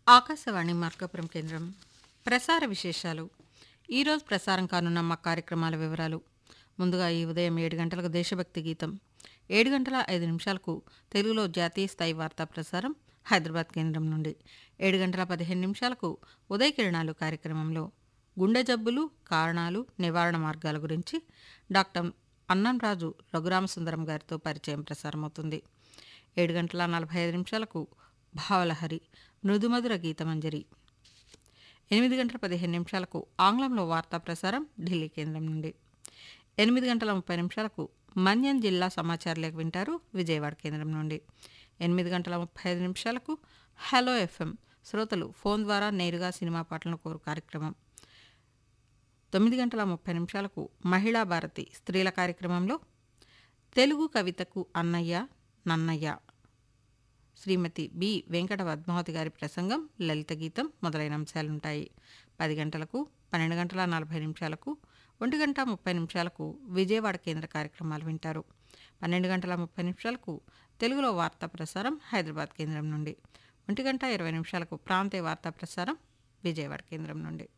ఆకాశవాణి మార్కాపురం కేంద్రం ప్రసార విశేషాలు ఈరోజు ప్రసారం కానున్న మా కార్యక్రమాల వివరాలు ముందుగా ఈ ఉదయం ఏడు గంటలకు దేశభక్తి గీతం ఏడు గంటల ఐదు నిమిషాలకు తెలుగులో జాతీయ స్థాయి వార్తా ప్రసారం హైదరాబాద్ కేంద్రం నుండి ఏడు గంటల పదిహేను నిమిషాలకు ఉదయ కిరణాలు కార్యక్రమంలో గుండె జబ్బులు కారణాలు నివారణ మార్గాల గురించి డాక్టర్ అన్నంరాజు రఘురామసుందరం గారితో పరిచయం ప్రసారమవుతుంది ఏడు గంటల నలభై ఐదు నిమిషాలకు భావలహరి మృదుమధుర గీతమంజరి ఎనిమిది గంటల పదిహేను నిమిషాలకు ఆంగ్లంలో వార్తా ప్రసారం ఢిల్లీ కేంద్రం నుండి ఎనిమిది గంటల ముప్పై నిమిషాలకు మన్యం జిల్లా సమాచార లేఖ వింటారు విజయవాడ కేంద్రం నుండి ఎనిమిది గంటల ముప్పై ఐదు నిమిషాలకు హలో ఎఫ్ఎం శ్రోతలు ఫోన్ ద్వారా నేరుగా సినిమా పాటలను కోరు కార్యక్రమం తొమ్మిది గంటల ముప్పై నిమిషాలకు మహిళా భారతి స్త్రీల కార్యక్రమంలో తెలుగు కవితకు అన్నయ్య నన్నయ్య శ్రీమతి బి వెంకట పద్మావతి గారి ప్రసంగం లలిత గీతం మొదలైన అంశాలుంటాయి పది గంటలకు పన్నెండు గంటల నలభై నిమిషాలకు ఒంటి గంట ముప్పై నిమిషాలకు విజయవాడ కేంద్ర కార్యక్రమాలు వింటారు పన్నెండు గంటల ముప్పై నిమిషాలకు తెలుగులో వార్తా ప్రసారం హైదరాబాద్ కేంద్రం నుండి ఒంటి గంట ఇరవై నిమిషాలకు ప్రాంతీయ వార్తా ప్రసారం విజయవాడ కేంద్రం నుండి